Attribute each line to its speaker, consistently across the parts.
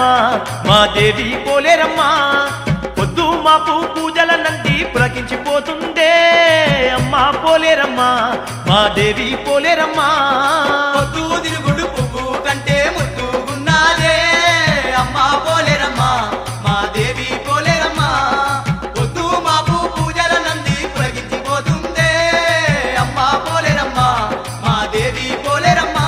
Speaker 1: పోలేరమ్మా మా దేవి పోలేరమ్మా పొద్దు మాపు పూజల నంది పులకించిపోతుందే అమ్మా పోలేరమ్మా మా దేవి పోలేరమ్మా
Speaker 2: పొద్దు తిరుగుడు పువ్వు కంటే ముద్దుగున్నాదే అమ్మా పోలేరమ్మా మా దేవి పోలేరమ్మా పొద్దు మాపు పూజల నంది పులగించిపోతుందే అమ్మా పోలేరమ్మా మా దేవి పోలేరమ్మా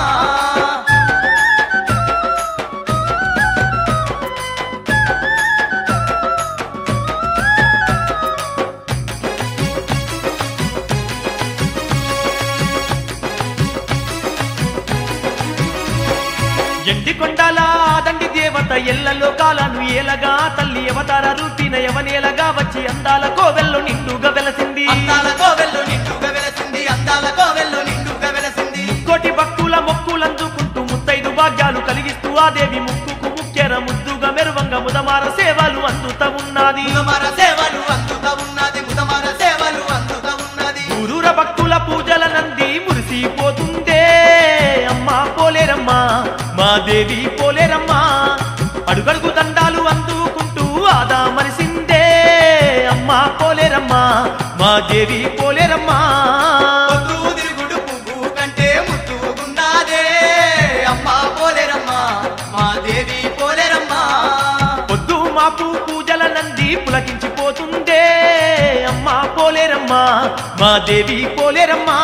Speaker 1: ఎండి కొండాల దండి దేవత ఎల్ల లోకాలను ఏలగా తల్లి అవతార రూపిన యవనేలగా వచ్చి అందాల కోవెల్లో నిండుగా వెలసింది
Speaker 2: అందాల కోవెల్లో నిండుగా వెలసింది అందాల కోవెల్లో నిండుగా వెలసింది
Speaker 1: కోటి భక్తుల మొక్కులందుకుంటూ ముత్తైదు భాగ్యాలు కలిగిస్తూ ఆ దేవి ముక్కుకు ముక్కెర ముద్దుగా మెరువంగ ముదమార సేవలు అందుత ఉన్నది
Speaker 2: ముదమర సేవలు అందుతా ఉన్నది ముదమర సేవలు అందుతా ఉన్నది
Speaker 1: ఊరూర భక్తుల పూజల నంది మురిసిపోతుందే అమ్మా పోలేరమ్మా మా దేవి పోలేరమ్మా అడుగడుగు దండాలు అందుకుంటూ ఆదా మరిసిందే అమ్మా పోలేరమ్మా మా దేవి పోలేరమ్మా
Speaker 2: పొద్దు తిరుగుడు పువ్వు కంటే ముద్దుగున్నాదే అమ్మా పోలేరమ్మా మా దేవి పోలేరమ్మా
Speaker 1: పొద్దు మాపు పూజల నంది పులకించిపోతుందే అమ్మా పోలేరమ్మా మా దేవి పోలేరమ్మా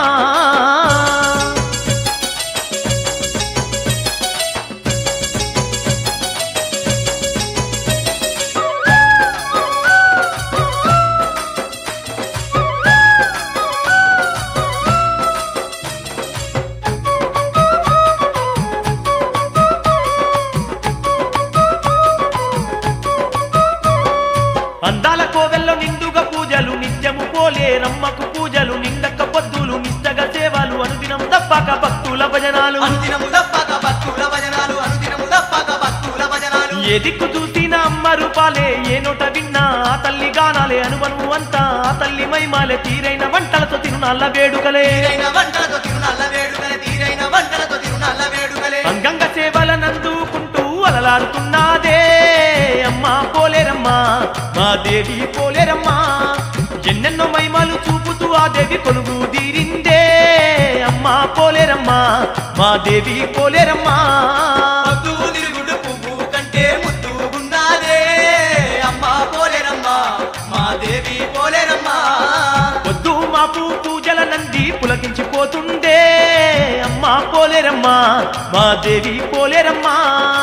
Speaker 1: అందాల కోవెల్లో నిండుగా పూజలు నిత్యము పోలే రమ్మకు పూజలు నిండక్క పొద్దులు నిష్టగా సేవలు అనుదినం తప్పక భక్తుల భజనాలు
Speaker 2: అనుదినము తప్పక భక్తుల భజనాలు అనుదినము తప్పక భక్తుల భజనాలు
Speaker 1: ఏ దిక్కు చూసినా అమ్మ రూపాలే ఏ నోట విన్నా ఆ తల్లి గానాలే అనువను అంతా ఆ తల్లి మైమాలే తీరైన వంటలతో తిరునాళ్ళ వేడుకలే
Speaker 2: తీరైన వంటలతో తిరునాళ్ళ వేడుకలే తీరైన వంటలతో తిరునాళ్ళ వేడుకలే
Speaker 1: అంగంగ సేవలనందుకుంటూ అలలాడుతున్నదే అమ్మా పోలేరమ్మా మా దేవి పోలేరమ్మా ఎన్నెన్నో మైమాలు చూపుతూ ఆ దేవి కొలుగు తీరిందే అమ్మా పోలేరమ్మా మా దేవి పోలేరమ్మా
Speaker 2: పొద్దు తిరుగుడు పువ్వు కంటే ముద్దుగున్నాదే అమ్మా పోలేరమ్మా మా దేవి పోలేరమ్మా
Speaker 1: పొద్దు మాపు పూజల నంది పులకించిపోతుందే అమ్మా పోలేరమ్మా మా దేవి పోలేరమ్మా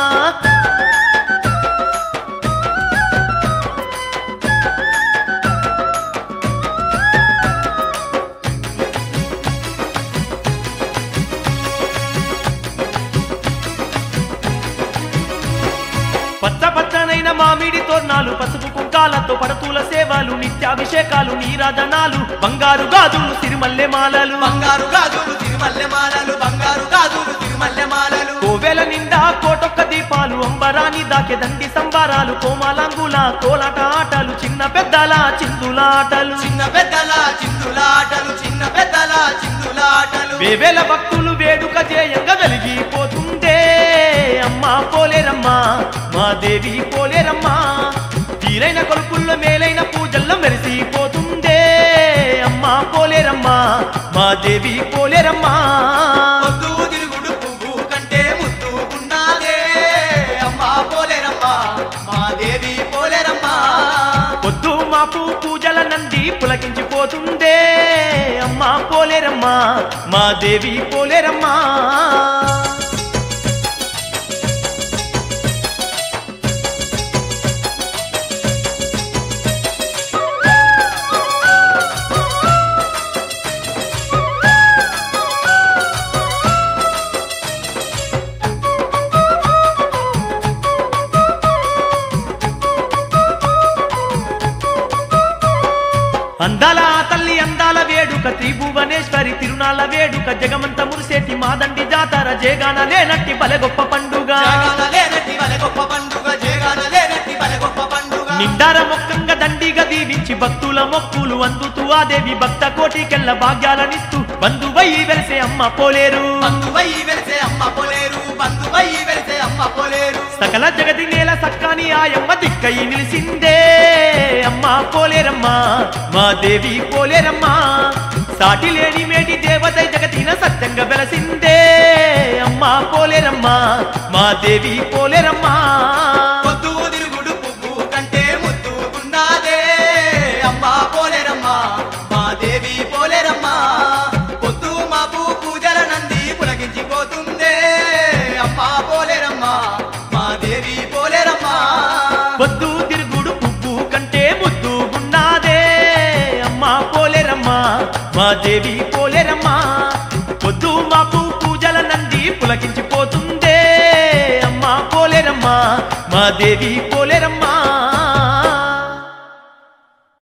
Speaker 1: పచ్చ పచ్చనైన మామిడి తోరణాలు పసుపు కుంకాలతో పడతూల సేవలు నిత్యాభిషేకాలు నీరాజనాలు బంగారు గాజులు సిరిమల్లె మాలలు
Speaker 2: బంగారు గాజులు తిరుమల్లె మాలలు బంగారు గాజులు తిరుమల్లె మాలలు
Speaker 1: కోవెల నిండా కోటొక్క దీపాలు అంబరాని దాకె దండి సంబారాలు కోమాలంగుల కోలాట ఆటలు చిన్న పెద్దల చిందులాటలు
Speaker 2: చిన్న పెద్దల చిందులాటలు చిన్న పెద్దల చిందులాటలు
Speaker 1: వేవేల భక్తులు వేడుక చేయంగా వెలిగిపోతుందే అమ్మా పోలేరమ్మా మా దేవి పోలేరమ్మా తీరైన కొలుపుల్లో మేలైన పూజల్లో మెరిసిపోతుందే అమ్మా పోలేరమ్మా మా దేవి పోలేరమ్మా
Speaker 2: పొద్దు తిరుగుడు పువ్వు కంటే ముద్దుగున్నాదే అమ్మా పోలేరమ్మా మా దేవి పోలేరమ్మా
Speaker 1: పొద్దు మాపు పూజల నంది పులకించిపోతుందే అమ్మా పోలేరమ్మా మా దేవి పోలేరమ్మా అందాల తల్లి అందాల వేడుక త్రిభువనేశ్వరి తిరునాళ్ళ వేడుక జగమంత మురిసేటి మాదండి జాతర జేగాన లేనట్టి బలె గొప్ప పండుగ
Speaker 2: జగాన లేనట్టి వలె గొప్ప పండుగ జగాన లేనట్టి వలె గొప్ప పండుగ
Speaker 1: నిండార మొక్కంగా దండిగా దీవించి భక్తుల మొక్కులు అందుతూ ఆ దేవి భక్త కోటికెళ్ళ భాగ్యాలనిస్తూ బంధువై వెలిసే అమ్మ పోలేరు
Speaker 2: బంధువై వెలిసే అమ్మ పోలేరు బంధువై వెలిసే అమ్మ పోలేరు
Speaker 1: సకల జగతి నేల సక్కాని ఆయమ్మ దిక్కై నిలిసిందే అమ్మా పోలేరమ్మా మా దేవి పోలేరమ్మా సాటి లేని మేటి దేవత జగతిన సత్యంగా వెలసిందే అమ్మా పోలేరమ్మా మా దేవి పోలేరమ్మా
Speaker 2: పొద్దు తిరుగుడు పువ్వు కంటే ముద్దుకున్నాదే అమ్మా పోలేరమ్మా మా దేవి పోలేరమ్మా పొద్దు మాపు పూజల నంది పులగించిపోతుందే అమ్మా పోలేరమ్మా మా దేవి పోలేరమ్మా
Speaker 1: పొద్దు తిరుగుడు పువ్వు కంటే ముద్దు ఉన్నదే అమ్మా పోలేరమ్మా మా దేవి పోలేరమ్మా పొద్దు మాకు పూజల నంది పులకించిపోతుందే అమ్మా పోలేరమ్మా మా దేవి పోలేరమ్మా